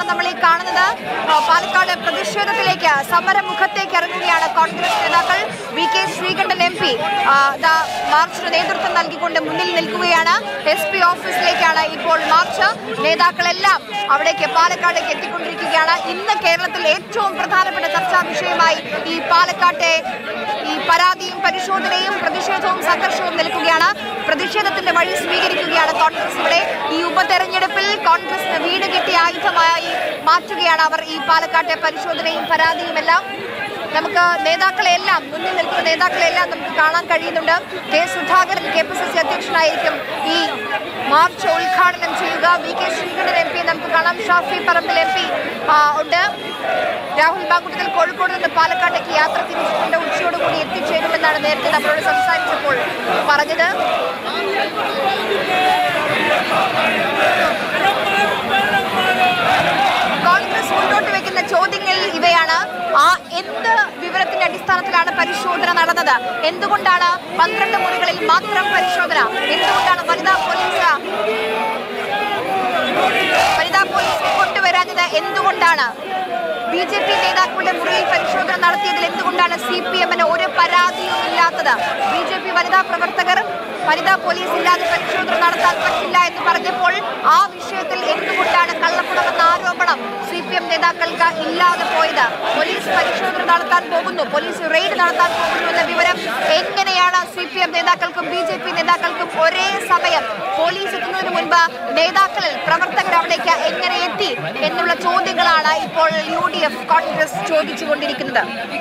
ദൃശ്യങ്ങളാണ് നമ്മൾ ഈ കാണുന്നത് ആ, പാലക്കാട് പ്രതിഷേധത്തിലേക്ക് സമരമുഖത്തേക്ക് ഇറങ്ങുകയാണ് കോൺഗ്രസ് നേതാക്കൾ V K Sreekandan M P മാർച്ചിന് നേതൃത്വം നൽകിക്കൊണ്ട് മുന്നിൽ നിൽക്കുകയാണ് എസ് പി ഓഫീസിലേക്കാണ് ഇപ്പോൾ മാർച്ച് നേതാക്കളെല്ലാം അവിടേക്ക് പാലക്കാടേക്ക് എത്തിക്കൊണ്ടിരിക്കുകയാണ് ഇന്ന് കേരളത്തിൽ ഏറ്റവും പ്രധാനപ്പെട്ട ചർച്ചാ വിഷയമായി ഈ പാലക്കാട്ടെ ഈ പരാതിയും പരിശോധനയും പ്രതിഷേധവും സംഘർഷവും നിൽക്കുകയാണ് പ്രതിഷേധത്തിന്റെ വഴി സ്വീകരിക്കുകയാണ് കോൺഗ്രസ് ഇവിടെ ഈ ഉപതെരഞ്ഞെടുപ്പിൽ കോൺഗ്രസിന് വീട് കിട്ടിയ ആയുധമായി മാറ്റുകയാണ് അവർ ഈ പാലക്കാട്ടെ പരിശോധനയും പരാതിയും എല്ലാം നമുക്ക് നേതാക്കളെല്ലാം മുന്നിൽ നിൽക്കുന്ന നേതാക്കളെല്ലാം നമുക്ക് കാണാൻ കഴിയുന്നുണ്ട് K Sudhakaran K P C C അധ്യക്ഷനായിരിക്കും ഈ മാർച്ച് ഉദ്ഘാടനം ചെയ്യുക V K Sreekandan M P നമുക്ക് കാണാം ഷാഫി പറമ്പിൽ എം പി ഉണ്ട് രാഹുൽ ബാങ്കുട്ടത്തിൽ കോഴിക്കോട് നിന്ന് പാലക്കാട്ടേക്ക് യാത്ര തിരിച്ചിട്ടുണ്ട് ഉച്ചയോടുകൂടി എത്തിച്ചേരുമെന്നാണ് നേരത്തെ നമ്മളോട് സംസാരിച്ചപ്പോൾ പറഞ്ഞത് കോൺഗ്രസ് മുന്നോട്ട് വെക്കുന്ന ചോദ്യങ്ങൾ ഇവയാണ് ആ എന്ത് വിവരത്തിന്റെ അടിസ്ഥാനത്തിലാണ് പരിശോധന നടന്നത് എന്തുകൊണ്ടാണ് പന്ത്രണ്ട് മുറികളിൽ മാത്രം പരിശോധന എന്തുകൊണ്ടാണ് വനിതാ പോലീസ് വനിതാ പോലീസ് കൊണ്ടുവരാഞ്ഞത് എന്തുകൊണ്ടാണ് ബി ജെ പി നേതാക്കളുടെ മുറിയിൽ പരിശോധന നടത്തിയതിൽ എന്തുകൊണ്ടാണ് സി പി എമ്മിന് ഒരു പരാതിയും ഇല്ലാത്തത് ബി ജെ പി വനിതാ പ്രവർത്തകർ വനിതാ പോലീസ് ഇല്ലാതെ പരിശോധന നടത്താൻ പറ്റില്ല എന്ന് പറഞ്ഞപ്പോൾ ആ വിഷയത്തിൽ എന്തുകൊണ്ടാണ് കള്ളപ്പണമെന്ന ആരോപണം സി പി എം നേതാക്കൾക്ക് ഇല്ലാതെ പോയത് പോലീസ് പരിശോധന നടത്താൻ പോകുന്നു പോലീസ് റെയ്ഡ് നടത്താൻ പോകുന്നു എന്ന വിവരം എങ്ങനെയാണ് സി പി എം നേതാക്കൾക്കും ബി ജെ പി നേതാക്കൾക്കും ഒരേ സമയം പോലീസ് എത്തുന്നതിന് മുൻപ് നേതാക്കളിൽ പ്രവർത്തകർ അവിടേക്ക് എങ്ങനെ എത്തി എന്നുള്ള ചോദ്യങ്ങളാണ് ഇപ്പോൾ യു ഡി എഫ് കോൺഗ്രസ് ചോദിച്ചുകൊണ്ടിരിക്കുന്നത്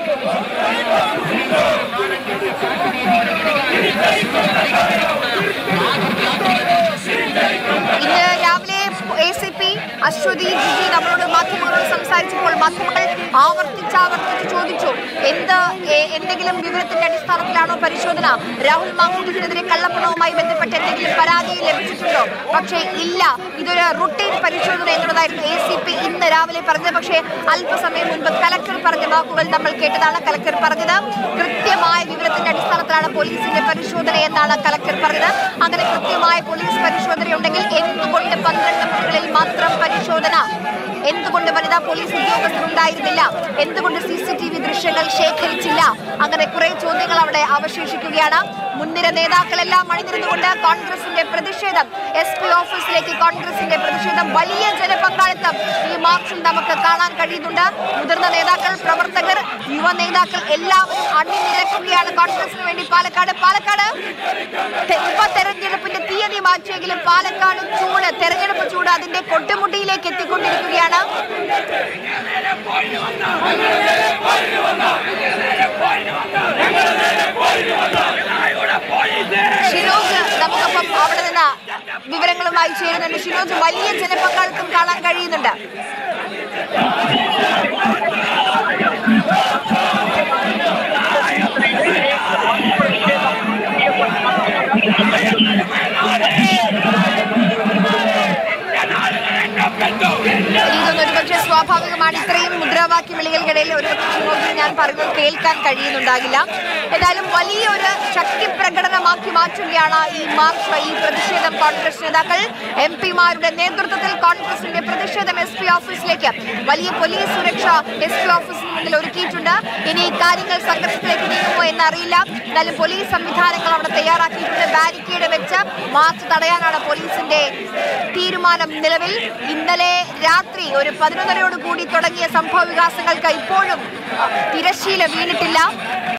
ഇന്ന് രാവിലെ A C P Ashwathi Jiji നമ്മളോട് മാധ്യമങ്ങളോട് സംസാരിച്ചപ്പോൾ മാധ്യമങ്ങൾ ആവർത്തിച്ച് ആവർത്തിച്ച് ചോദിച്ചു എന്ത് എ- എന്തെങ്കിലും വിവരത്തിന്റെ അടിസ്ഥാനത്തിലാണോ പരിശോധന രാഹുൽ മാങ്കൂട്ടത്തിനെതിരെ കള്ളപ്പണവുമായി ബന്ധപ്പെട്ട് എന്തെങ്കിലും പരാതി ലഭിച്ചിട്ടുണ്ടോ പക്ഷേ ഇല്ല ഇതൊരു റുട്ടീൻ പരിശോധന എന്നുള്ളതായിരുന്നു എ സി പി ഇന്ന് രാവിലെ പറഞ്ഞത് പക്ഷേ അല്പസമയം മുൻപ് കലക്ടർ പറഞ്ഞ വാക്കുകൾ നമ്മൾ കേട്ടതാണ് കലക്ടർ പറഞ്ഞത് കൃത്യമായ വിവരത്തിന്റെ അടിസ്ഥാനത്തിലാണ് പോലീസിന്റെ പരിശോധന എന്നാണ് കലക്ടർ പറഞ്ഞത് അങ്ങനെ കൃത്യമായ പോലീസ് പരിശോധന ഉണ്ടെങ്കിൽ എന്തുകൊണ്ട് പന്ത്രണ്ട് മുറികളിൽ മാത്രം പരിശോധന എന്തുകൊണ്ട് വനിതാ പോലീസ് ഉദ്യോഗസ്ഥർ ഉണ്ടായിരുന്നില്ല എന്തുകൊണ്ട് സി സി ടി വി ദൃശ്യങ്ങൾ ശേഖരിച്ചില്ല അങ്ങനെ കുറെ ചോദ്യങ്ങൾ അവിടെ അവശേഷിക്കുകയാണ് മുൻനിര നേതാക്കളെല്ലാം അണിനിരുന്നുകൊണ്ട് കോൺഗ്രസിന്റെ പ്രതിഷേധം എസ് പി ഓഫീസിലേക്ക് കോൺഗ്രസിന്റെ പ്രതിഷേധം വലിയ ജനപങ്കാളിത്തം ഈ മാർച്ചിൽ നമുക്ക് കാണാൻ കഴിയുന്നുണ്ട് മുതിർന്ന നേതാക്കൾ പ്രവർത്തകർ യുവ നേതാക്കൾ എല്ലാവരും അണിനിരക്കുകയാണ് കോൺഗ്രസിന് വേണ്ടി പാലക്കാട് പാലക്കാട് തെ- ഉപ തെരഞ്ഞെടുപ്പിന്റെ തീയതി മാറ്റിയെങ്കിലും പാലക്കാട് ചൂട് തെരഞ്ഞെടുപ്പ് ചൂട് അതിന്റെ കൊട്ടുമുട്ടിയിലേക്ക് എത്തിക്കൊണ്ടിരിക്കുകയാണ് ഷിനോജ് നമുക്കൊപ്പം അവിടെ നിന്ന് വിവരങ്ങളുമായി ചേരുന്നുണ്ട് ഷിനോജ് വലിയ ജനപങ്കാളിത്തം കാണാൻ കഴിയുന്നുണ്ട് ഇതൊന്നും ഒരുപക്ഷെ സ്വാഭാവികമാണ് ഇത്രയും മുദ്രാവാക്യ വിളികൾക്കിടയിൽ ഒരുപക്ഷെ ഷിനോജിന് ഞാൻ പറയുന്നത് കേൾക്കാൻ കഴിയുന്നുണ്ടാകില്ല എന്തായാലും വലിയൊരു ശക്തി പ്രകടനമാക്കി മാറ്റുകയാണ് ഈ മാർച്ച് ഈ പ്രതിഷേധം കോൺഗ്രസ് നേതാക്കൾ എം പിമാരുടെ നേതൃത്വത്തിൽ കോൺഗ്രസിന്റെ പ്രതിഷേധം എസ് പി ഓഫീസിലേക്ക് വലിയ പോലീസ് സുരക്ഷ എസ് പി ഓഫീസിന് മുന്നിൽ ഒരുക്കിയിട്ടുണ്ട് ഇനി കാര്യങ്ങൾ സംഘർഷത്തിലേക്ക് നീങ്ങുമോ എന്നറിയില്ല എന്നാലും പോലീസ് സംവിധാനങ്ങൾ അവിടെ തയ്യാറാക്കിയിട്ടുണ്ട് ബാരിക്കേഡ് വെച്ച് മാർച്ച് തടയാനാണ് പോലീസിന്റെ തീരുമാനം നിലവിൽ ഇന്നലെ രാത്രി ഒരു പതിനൊന്നരയോട് കൂടി തുടങ്ങിയ സംഭവ വികാസങ്ങൾക്ക് ഇപ്പോഴും അഹ്, തിരശ്ശീല വീണിട്ടില്ല